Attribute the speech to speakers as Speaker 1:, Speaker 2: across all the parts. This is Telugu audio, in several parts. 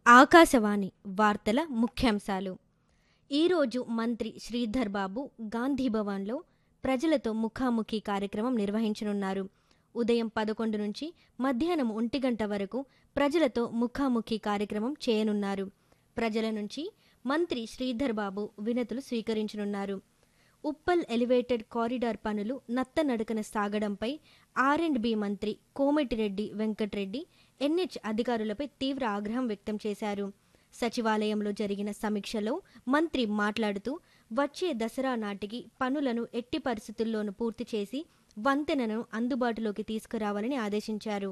Speaker 1: ఆకాశవాణి వార్తల ముఖ్యాంశాలు ఈరోజు మంత్రి శ్రీధర్ బాబు గాంధీ భవన్లో ప్రజలతో ముఖాముఖి కార్యక్రమం నిర్వహించనున్నారు ఉదయం పదకొండు నుంచి మధ్యాహ్నం ఒంటి గంట వరకు ప్రజలతో ముఖాముఖి కార్యక్రమం చేయనున్నారు ప్రజల నుంచి మంత్రి శ్రీధర్ బాబు వినతులు స్వీకరించనున్నారు ఉప్పల్ ఎలివేటెడ్ కారిడార్ పనులు నత్తనడకన సాగడంపై ఆర్ అండ్ బి మంత్రి కోమటిరెడ్డి వెంకట్రెడ్డి ఎన్హెచ్ అధికారులపై తీవ్ర ఆగ్రహం వ్యక్తం చేశారు సచివాలయంలో జరిగిన సమీక్షలో మంత్రి మాట్లాడుతూ వచ్చే దసరా నాటికి పనులను ఎట్టి పరిస్థితుల్లోనూ పూర్తి చేసి వంతెనను అందుబాటులోకి తీసుకురావాలని ఆదేశించారు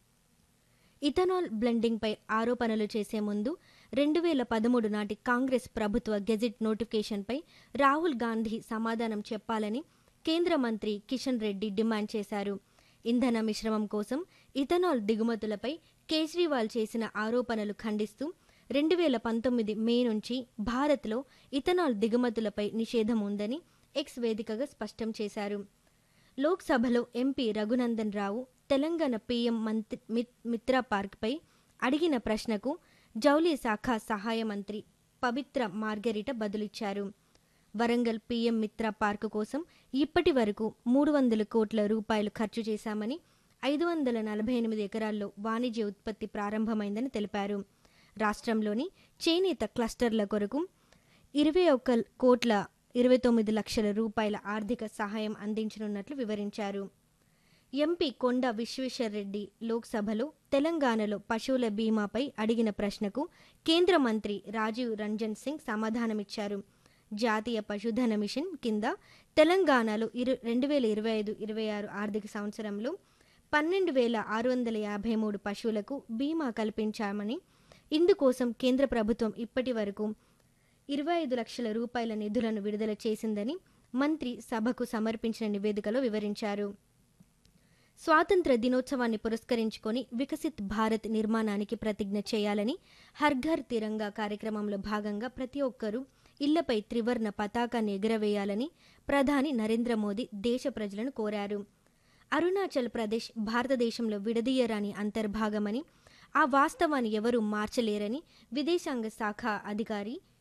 Speaker 1: ఇథనాల్ బ్లెండింగ్పై ఆరోపణలు చేసే ముందు రెండు వేల పదమూడు నాటి కాంగ్రెస్ ప్రభుత్వ గెజిట్ నోటిఫికేషన్పై రాహుల్ గాంధీ సమాధానం చెప్పాలని కేంద్ర మంత్రి కిషన్ రెడ్డి డిమాండ్ చేశారు ఇంధన మిశ్రమం కోసం ఇథనాల్ దిగుమతులపై కేజ్రీవాల్ చేసిన ఆరోపణలు ఖండిస్తూ రెండు వేల పంతొమ్మిది మే నుంచి భారత్లో ఇథనాల్ దిగుమతులపై నిషేధం ఉందని ఎక్స్ వేదికగా స్పష్టం చేశారు లోక్సభలో ఎంపీ రఘునందన్ రావు తెలంగాణ పీఎం మంత్రి మిత్రా పార్క్పై అడిగిన ప్రశ్నకు జౌలీ శాఖ సహాయ మంత్రి పవిత్ర మార్గరిట బదులిచ్చారు వరంగల్ పీఎం మిత్రా పార్కు కోసం ఇప్పటి వరకు మూడు వందల కోట్ల రూపాయలు ఖర్చు చేశామని ఐదు వందల నలభై ఎనిమిది ఎకరాల్లో వాణిజ్య ఉత్పత్తి ప్రారంభమైందని తెలిపారు రాష్ట్రంలోని చేనేత క్లస్టర్ల కొరకు ఇరవై ఒక్క కోట్ల ఇరవై తొమ్మిది లక్షల రూపాయల ఆర్థిక సహాయం అందించనున్నట్లు వివరించారు ఎంపీ కొండ విశ్వేశ్వర్రెడ్డి లోక్సభలో తెలంగాణలో పశువుల బీమాపై అడిగిన ప్రశ్నకు కేంద్ర మంత్రి రాజీవ్ రంజన్ సింగ్ సమాధానమిచ్చారు జాతీయ పశుధన మిషన్ కింద తెలంగాణలో ఇరు రెండు వేల ఇరవై ఐదు ఇరవై ఆరు ఆర్థిక సంవత్సరంలో పన్నెండు వేల ఆరు వందల యాభై మూడు పశువులకు బీమా కల్పించామని ఇందుకోసం కేంద్ర ప్రభుత్వం ఇప్పటి వరకు ఇరవై ఐదు లక్షల రూపాయల నిధులను విడుదల చేసిందని మంత్రి సభకు సమర్పించిన నివేదికలో వివరించారు స్వాతంత్ర దినోత్సవాన్ని పురస్కరించుకొని వికసిత్ భారత్ నిర్మాణానికి ప్రతిజ్ఞ చేయాలని హర్ఘర్ తిరంగా కార్యక్రమంలో భాగంగా ప్రతి ఒక్కరూ ఇళ్లపై త్రివర్ణ పతాకాన్ని ఎగురవేయాలని ప్రధాని నరేంద్ర మోదీ దేశ ప్రజలను కోరారు అరుణాచల్ ప్రదేశ్ భారతదేశంలో విడదీయరాని అంతర్భాగమని ఆ వాస్తవాన్ని ఎవరూ మార్చలేరని విదేశాంగ శాఖ అధికారి